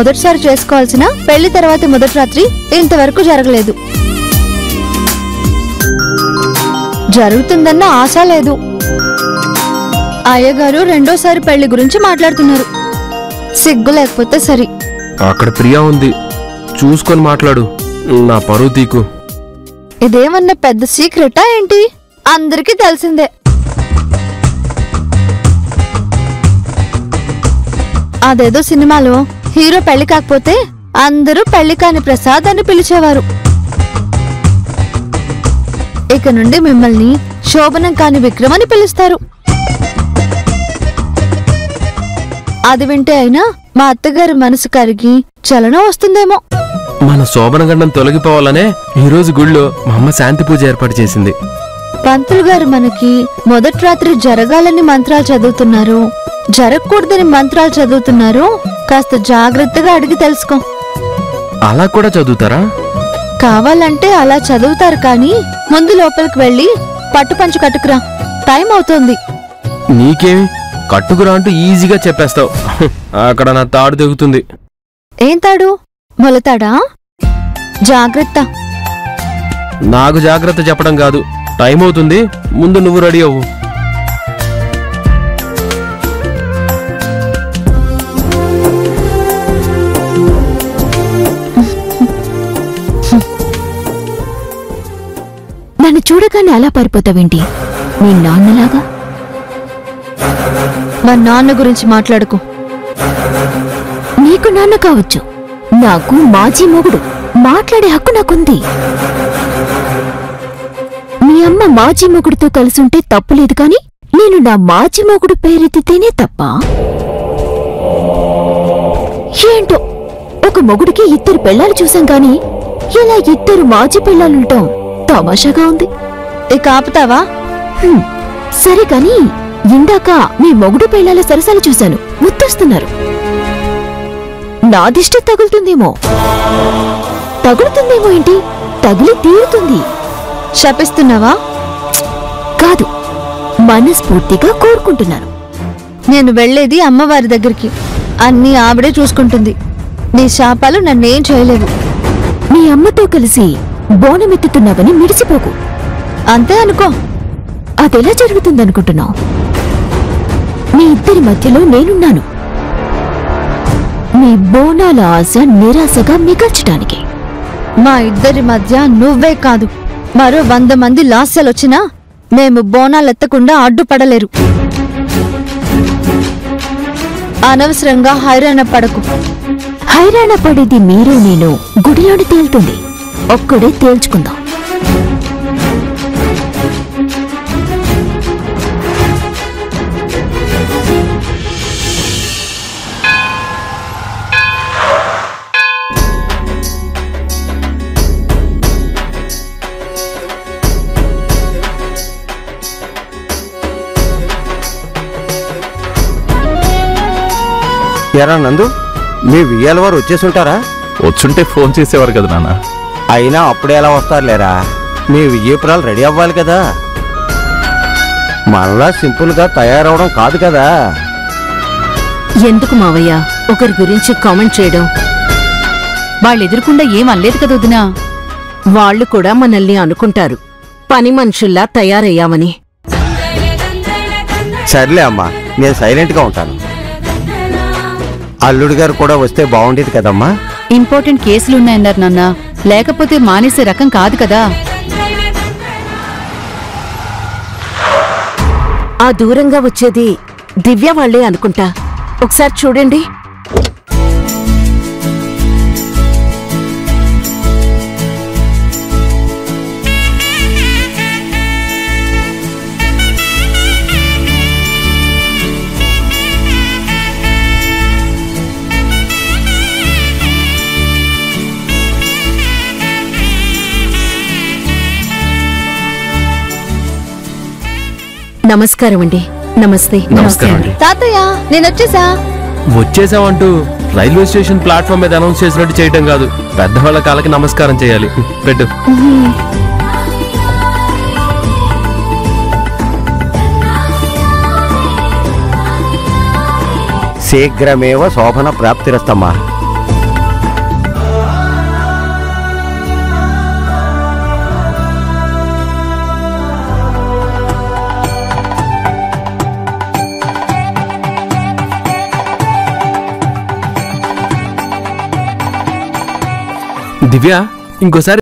మొదటిసారి చేసుకోవాల్సిన పెళ్లి తర్వాత మొదటి రాత్రి ఇంతవరకు జరగలేదు జరుగుతుందన్న ఆశ లేదు అయ్యగారు రెండోసారి పెళ్లి గురించి మాట్లాడుతున్నారు సిగ్గు లేకపోతే సరి అక్కడ ప్రియా ఉంది చూసుకొని మాట్లాడు నా పరువు తీకు ఇదేమన్నా పెద్ద సీక్రెటా ఏంటి అందరికీ తెలిసిందే అదేదో సినిమాలో హీరో పెళ్లి కాకపోతే అందరూ పెళ్లి కాని ప్రసాద్ అని పిలిచేవారు ఇక నుండి మిమ్మల్ని శోభనం కాని విక్రమ్ అని పిలుస్తారు అది వింటే అయినా మా అత్తగారి మనసు కరిగి చలనం వస్తుందేమో మన శోభన గండం తొలగిపోవాలనే ఈ రోజు గుళ్ళో మా అమ్మ శాంతి పూజ ఏర్పాటు చేసింది పంతులు గారు మనకి మొదటి రాత్రి జరగాలని మంత్రాలు చదువుతున్నారు జరగకూడదని మంత్రాలు చదువుతున్నారు కాస్త జాగ్రత్తగా అడిగి తెలుసుకో అలా కూడా చదువుతారా కావాలంటే అలా చదువుతారు కానీ ముందు లోపలికి వెళ్ళి పట్టు పంచు కట్టుకురా టైం అవుతోంది నీకేమి కట్టుకురా అంటూ ఈజీగా చెప్పేస్తావు అక్కడ నా తాడు తెగుతుంది ఏం తాడు మొలతాడా జాగ్రత్త నాకు జాగ్రత్త చెప్పడం కాదు టైం అవుతుంది ముందు నువ్వు రెడీ అవ్వు నన్ను చూడగానే అలా పారిపోతావేంటి మీ నాన్నలాగా మా నాన్న గురించి మాట్లాడుకో నీకు నాన్న కావచ్చు నాకు మాజీ మొగుడు మాట్లాడే హక్కు నాకుంది మీ అమ్మ మాజీ మొగుడుతో కలిసుంటే తప్పులేదు కాని నేను నా మాజీ మొగుడు పేరెత్తితేనే తప్ప ఏంటో ఒక మొగుడికి ఇద్దరు పెళ్ళాలు చూసాం కాని ఇలా ఇద్దరు మాజీ పెళ్ళాలుంటాం తమాషాగా ఉంది ఇక ఆపుతావా హ్మ్, సరే కాని ఇందాక మీ మొగుడు పెళ్ళాల సరసాలు చూశాను ముత్తొస్తున్నారు నా దిష్టి తగులుతుందేమో తగులుతుందేమో ఏంటి తగిలి తీరుతుంది శపిస్తున్నావా కాదు మనస్ఫూర్తిగా కోరుకుంటున్నాను నేను వెళ్ళేది అమ్మవారి దగ్గరికి అన్నీ ఆవిడే చూసుకుంటుంది నీ శాపాలు నన్నేం చేయలేవు మీ అమ్మతో కలిసి బోనమెత్తుతున్నావని మిడిసిపోకు అంతే అనుకో అదెలా జరుగుతుందనుకుంటున్నావు మీ ఇద్దరి మధ్యలో నేనున్నాను మీ బోనాల ఆశ నిరాశగా మిగల్చడానికి మా ఇద్దరి మధ్య నువ్వే కాదు మరో వంద మంది లాస్యాలొచ్చినా మేము బోనాలెత్తకుండా అడ్డుపడలేరు అనవసరంగా హైరాణ పడకు హైరాణ పడేది మీరు నేను గుడిలోని తేలుతుంది ఒక్కడే తేల్చుకుందాం ఎరా నందు మీ వియ్యాల వారు వచ్చేసుంటారా వచ్చుంటే ఫోన్ చేసేవారు కదా నాన్న అయినా అప్పుడే ఎలా వస్తారులేరా మీ వియ్యపురాలు రెడీ అవ్వాలి కదా మనలా సింపుల్గా తయారవడం కాదు కదా ఎందుకు మావయ్య ఒకరి గురించి కామెంట్ చేయడం వాళ్ళు ఎదురుకుండా ఏం అనలేదు కదా వదినా వాళ్ళు కూడా మనల్ని అనుకుంటారు పని మనుషుల్లా తయారయ్యామని సర్లే అమ్మా నేను సైలెంట్గా ఉంటాను అల్లుడు గారు కూడా వస్తే బాగుండేది కదమ్మా ఇంపార్టెంట్ కేసులున్నాయన్నారు నాన్న లేకపోతే మానేసే రకం కాదు కదా ఆ దూరంగా వచ్చేది దివ్య వాళ్లే అనుకుంటా ఒకసారి చూడండి నమస్కారం అండి నమస్తే నమస్కారం అండి తాతయ్య నేనొచ్చేసా వచ్చేసామంటూ రైల్వే స్టేషన్ ప్లాట్ఫామ్ మీద అనౌన్స్ చేసినట్టు చేయటం కాదు పెద్దవాళ్ళ కాళ్ళకి నమస్కారం చేయాలి పెట్టు శీఘ్రమేవ శోభన ప్రాప్తిరస్తమ్మా దివ్య ఇంకోసారి